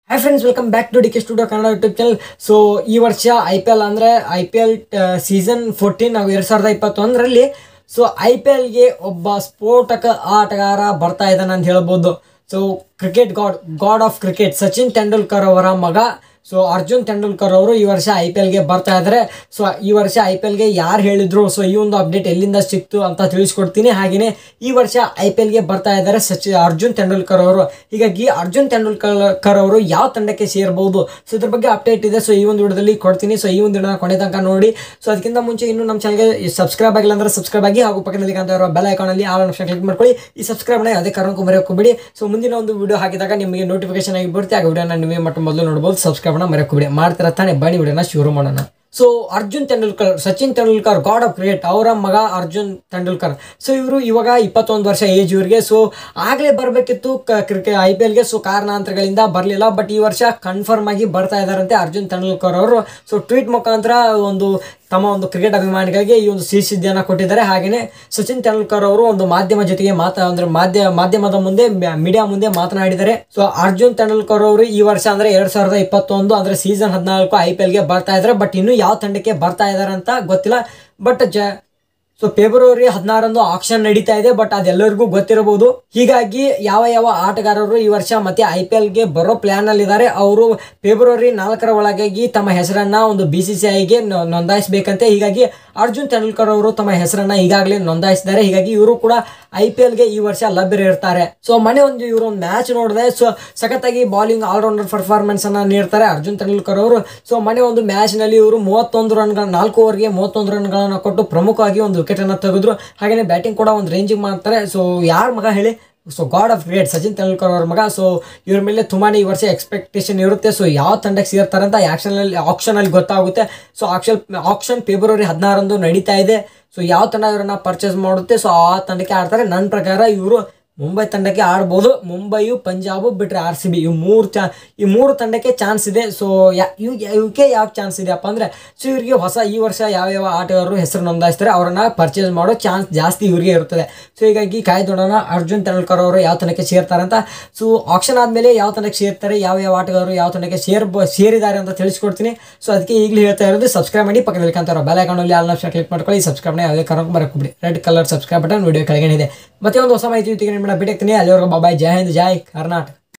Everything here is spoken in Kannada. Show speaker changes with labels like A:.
A: hi friends welcome back to D K studio Kannada YouTube channel so ಈ ವರ್ಷ ಐ ಪಿ ಎಲ್ ಅಂದರೆ I P L season fourteen ನಾವು ಎರಡು ಸಾವಿರದ ಇಪ್ಪತ್ತೊಂದರಲ್ಲಿ ಸೊ ಐ ಪಿ ಎಲ್ಗೆ ಒಬ್ಬ ಸ್ಫೋಟಕ ಆಟಗಾರ ಬರ್ತಾ ಇದ್ದಾನೆ ಅಂತ ಹೇಳ್ಬೋದು so cricket god god of cricket Sachin Tendulkar ಅವರ ಮಗ ಸೊ ಅರ್ಜುನ್ ತೆಂಡೂಲ್ಕರ್ ಅವರು ಈ ವರ್ಷ ಐ ಪಿ ಎಲ್ಗೆ ಬರ್ತಾ ಇದ್ದಾರೆ ಸೊ ಈ ವರ್ಷ ಐ ಪಿ ಎಲ್ಗೆ ಯಾರು ಹೇಳಿದ್ರು ಸೊ ಈ ಒಂದು ಅಪ್ಡೇಟ್ ಎಲ್ಲಿಂದ ಸಿಕ್ತು ಅಂತ ತಿಳಿಸ್ಕೊಡ್ತೀನಿ ಹಾಗೆಯೇ ಈ ವರ್ಷ ಐ ಪಿ ಎಲ್ಗೆ ಬರ್ತಾ ಇದ್ದಾರೆ ಸಚಿ ಅರ್ಜುನ್ ತೆಂಡೂಲ್ಕರ್ ಅವರು ಹೀಗಾಗಿ ಅರ್ಜುನ್ ತೆಂಡೂಲ್ಕರ್ ಅವರು ಯಾವ ತಂಡಕ್ಕೆ ಸೇರ್ಬೋದು ಸೊ ಇದ್ರ ಬಗ್ಗೆ ಅಪ್ಡೇಟ್ ಇದೆ ಸೊ ಈ ಒಂದು ವಿಡಿಯೋದಲ್ಲಿ ಕೊಡ್ತೀನಿ ಸೊ ಈ ಒಂದು ವಿಡಿಯೋನ ಕೊನೆ ತನಕ ನೋಡಿ ಸೊ ಅದಕ್ಕಿಂತ ಮುಂಚೆ ಇನ್ನು ನಮ್ಮ ಚಾನಲ್ಗೆ ಸಬ್ಸ್ಕ್ರೈಬ್ ಆಗಿಲ್ಲ ಅಂದ್ರೆ ಸಬ್ಸ್ಕ್ರೈಬ್ ಆಗಿ ಹಾಗೂ ಪಕ್ಕದಲ್ಲಿ ಕಾಣ್ತಾ ಇರೋ ಬೆಲ್ ಐಕಾನಲ್ಲಿ ಆಲ್ ಆಪ್ಷನ್ ಕ್ಲಿಕ್ ಮಾಡ್ಕೊಳ್ಳಿ ಈ ಸಬ್ಸ್ಕ್ರೈಬ್ನ ಯಾವುದೇ ಕಾರಣಕ್ಕೂ ಮರೆಯೋಕೋಬೇಡಿ ಸೊ ಮುಂದಿನ ಒಂದು ವಿಡಿಯೋ ಹಾಕಿದಾಗ ನಿಮಗೆ ನೋಟಿಫಿಕೇಶನ್ ಆಗಿ ಬರುತ್ತೆ ಆಗ ವಿಡಿಯೋನ ನೀವೇ ಮಟ್ಟ ಮೊದಲು ನೋಡ್ಬೋದು ಸಬ್ಸ್ಕ್ರೈಬ್ನ ಮರೆಯೋಕೋಬೇಡಿ ಮಾಡ್ತೀರಾ ತಾನೇ ಬನ್ನಿ ವಿಡಿಯೋನ ಶುರು ಮಾಡೋಣ so Arjun Tendulkar Sachin Tendulkar god of cricket ಅವರ ಮಗ ಅರ್ಜುನ್ ತೆಂಡೂಲ್ಕರ್ ಸೊ ಇವರು ಇವಾಗ ಇಪ್ಪತ್ತೊಂದು ವರ್ಷ ಏಜ್ ಇವರಿಗೆ ಸೊ ಆಗಲೇ ಬರಬೇಕಿತ್ತು ಕ್ರಿಕೆಟ್ ಐ ಪಿ ಎಲ್ಗೆ ಸೊ ಕಾರಣಾಂತರಗಳಿಂದ ಬರಲಿಲ್ಲ ಬಟ್ ಈ ವರ್ಷ ಕನ್ಫರ್ಮ್ ಆಗಿ ಬರ್ತಾ ಇದ್ದಾರಂತೆ ಅರ್ಜುನ್ ತೆಂಡೂಲ್ಕರ್ ಅವರು ಸೊ ಟ್ವೀಟ್ ಮುಖಾಂತರ ಒಂದು ತಮ್ಮ ಒಂದು ಕ್ರಿಕೆಟ್ ಅಭಿಮಾನಿಗಳಿಗೆ ಈ ಒಂದು ಸಿಹಿ ಸುದ್ದಿಯನ್ನು ಕೊಟ್ಟಿದ್ದಾರೆ ಹಾಗೆಯೇ ಸಚಿನ್ ತೆಂಡೂಲ್ಕರ್ ಅವರು ಒಂದು ಮಾಧ್ಯಮ ಜೊತೆಗೆ ಮಾತಾ ಅಂದ್ರೆ ಮಾಧ್ಯಮ ಮಾಧ್ಯಮದ ಮುಂದೆ ಮೀಡಿಯಾ ಮುಂದೆ ಮಾತನಾಡಿದ್ದಾರೆ ಸೊ ಅರ್ಜುನ್ ತೆಂಡೂಲ್ಕರ್ ಅವರು ಈ ವರ್ಷ ಅಂದ್ರೆ ಎರಡ್ ಸಾವಿರದ ಇಪ್ಪತ್ತೊಂದು ಅಂದ್ರೆ ಸೀಸನ್ ಹದಿನಾಲ್ಕು ಐ ಪಿ ಎಲ್ಗೆ ಬರ್ತಾ ಇದ್ದಾರೆ ಬಟ್ ಇನ್ನು ಯಾವ ತಂಡಕ್ಕೆ ಬರ್ತಾ ಇದ್ದಾರೆ ಅಂತ ಗೊತ್ತಿಲ್ಲ ಬಟ್ ಜ ಸೊ ಫೆಬ್ರವರಿ ಹದಿನಾರಂದು ಆಕ್ಷನ್ ನಡೀತಾ ಇದೆ ಬಟ್ ಅದೆಲ್ಲರಿಗೂ ಗೊತ್ತಿರಬಹುದು ಹೀಗಾಗಿ ಯಾವ ಯಾವ ಆಟಗಾರರು ಈ ವರ್ಷ ಮತ್ತೆ ಐ ಪಿ ಎಲ್ಗೆ ಬರೋ ಪ್ಲಾನ್ ಅಲ್ಲಿ ಇದ್ದಾರೆ ಅವರು ಫೆಬ್ರವರಿ ನಾಲ್ಕರ ಒಳಗಾಗಿ ತಮ್ಮ ಹೆಸರನ್ನ ಒಂದು ಬಿ ಸಿ ಸಿ ಐಗೆ ನೋಂದಾಯಿಸಬೇಕಂತೆ ಹೀಗಾಗಿ ಅರ್ಜುನ್ ತೆಂಡೂಲ್ಕರ್ ಅವರು ತಮ್ಮ ಹೆಸರನ್ನ ಈಗಾಗಲೇ ನೋಂದಾಯಿಸಿದ್ದಾರೆ ಹೀಗಾಗಿ ಇವರು ಕೂಡ ಐ ಪಿ ಎಲ್ಗೆ ಈ ವರ್ಷ ಲಭ್ಯರಿರ್ತಾರೆ ಸೊ ಮನೆ ಒಂದು ಇವರು ಒಂದು ಮ್ಯಾಚ್ ನೋಡಿದೆ ಸೊ ಸಖತ್ತಾಗಿ ಬಾಲಿಂಗ್ ಆಲ್ರೌಂಡರ್ ಪರ್ಫಾರ್ಮೆನ್ಸ್ ಅನ್ನ ನೀಡ್ತಾರೆ ಅರ್ಜುನ್ ತೆಂಡೂಲ್ಕರ್ ಅವರು ಸೊ ಮನೆ ಒಂದು ಮ್ಯಾಚ್ ನಲ್ಲಿ ಇವರು ಮೂವತ್ತೊಂದು ರನ್ಗಳ ನಾಲ್ಕು ಓವರ್ಗೆ ಮೂವತ್ತೊಂದು ರನ್ಗಳನ್ನ ಕೊಟ್ಟು ಪ್ರಮುಖವಾಗಿ ಒಂದು ವಿಕೆಟ್ ಅನ್ನ ತೆಗೆದ್ರು ಹಾಗೆಯೇ ಬ್ಯಾಟಿಂಗ್ ಕೂಡ ಒಂದು ರೇಂಜಿಂಗ್ ಮಾಡ್ತಾರೆ ಸೊ ಯಾರ ಮಗ ಹೇಳಿ so god of cricket Sachin Tendulkar ಅವ್ರ ಮಗ ಸೊ ಇವ್ರ ಮೇಲೆ ತುಂಬಾನೇ ಈ ವರ್ಷ ಎಕ್ಸ್ಪೆಕ್ಟೇಷನ್ ಇರುತ್ತೆ ಸೊ ಯಾವ ತಂಡಕ್ಕೆ ಸೇರ್ತಾರೆ ಅಂತ ಆಕ್ಷನ್ ಅಲ್ಲಿ ಆಕ್ಷನ್ ಅಲ್ಲಿ ಗೊತ್ತಾಗುತ್ತೆ ಸೊ ಆಕ್ಷನ್ ಆಕ್ಷನ್ ಫೆಬ್ರವರಿ ಹದಿನಾರಂದು ನಡೀತಾ ಇದೆ ಸೊ ಯಾವ ತಂಡ ಇವರನ್ನ ಪರ್ಚೇಸ್ ಮಾಡುತ್ತೆ ಸೊ ಆ ತಂಡಕ್ಕೆ ಆಡ್ತಾರೆ ನನ್ನ ಪ್ರಕಾರ ಇವರು ಮುಂಬೈ ತಂಡಕ್ಕೆ ಆಡ್ಬೋದು ಮುಂಬೈಯು ಪಂಜಾಬು ಬಿಟ್ರೆ ಆರ್ ಸಿ ಬಿ ಇವು ಮೂರು ಚಾ ಈ ಮೂರು ತಂಡಕ್ಕೆ ಚಾನ್ಸ್ ಇದೆ ಸೊ ಇವಕ್ಕೆ ಯಾವ ಚಾನ್ಸ್ ಇದೆಯಪ್ಪ ಅಂದರೆ ಸೊ ಇವರಿಗೆ ಹೊಸ ಈ ವರ್ಷ ಯಾವ ಯಾವ ಆಟಗಾರರು ಹೆಸರು ನೋಂದಾಯಿಸ್ತಾರೆ ಅವರನ್ನ ಪರ್ಚೇಸ್ ಮಾಡೋ ಚಾನ್ಸ್ ಜಾಸ್ತಿ ಇವರಿಗೆ ಇರ್ತದೆ ಸೊ ಹೀಗಾಗಿ ಕಾಯ್ದೊಡೋಣ ಅರ್ಜುನ್ ತೆಂಡೂಲ್ಕರ್ ಅವರು ಯಾವ ತಂಡಕ್ಕೆ ಸೇರ್ತಾರೆ ಅಂತ ಸೊ ಆಕ್ಷನ್ ಆದಮೇಲೆ ಯಾವ ತಂಡಕ್ಕೆ ಸೇರ್ತಾರೆ ಯಾವ ಯಾವ ಆಟಗಾರರು ಯಾವ ತಂಡಕ್ಕೆ ಸೇರ್ ಸೇರಿದ್ದಾರೆ ಅಂತ ತಿಳಿಸ್ಕೊಡ್ತೀನಿ ಸೊ ಅದಕ್ಕೆ ಈಗಲೇ ಹೇಳ್ತಾ ಇರೋದು ಸಬ್ಸ್ಕ್ರೈಬ್ ಮಾಡಿ ಪಕ್ಕದಲ್ಲಿ ಕಾಣ್ತಾರೋ ಬೆಲ್ ಐಕಾನಲ್ಲಿ ಆಲ್ ಆಪ್ಷನ್ ಕ್ಲಿಕ್ ಮಾಡ್ಕೊಳ್ಳಿ ಸಬ್ಸ್ಕ್ರೈಬ್ನ ಯಾವುದೇ ಕಾರಣಕ್ಕೂ ಬರಕ್ಬಿಡಿ red colour subscribe button video ಕೆಳಗಡೆ ಇದೆ ಮತ್ತೆ ಒಂದು ಹೊಸ ಮಾಹಿತಿ ಜೊತೆಗೆ ನಿಮ್ಮನ್ನ ಬಿಡ್ತೀನಿ ಅಲ್ಲಿವರೆಗೂ ಬಾಬಾಯ್ ಜೈ ಹಿಂದ್ ಜೈ ಕರ್ನಾಟಕ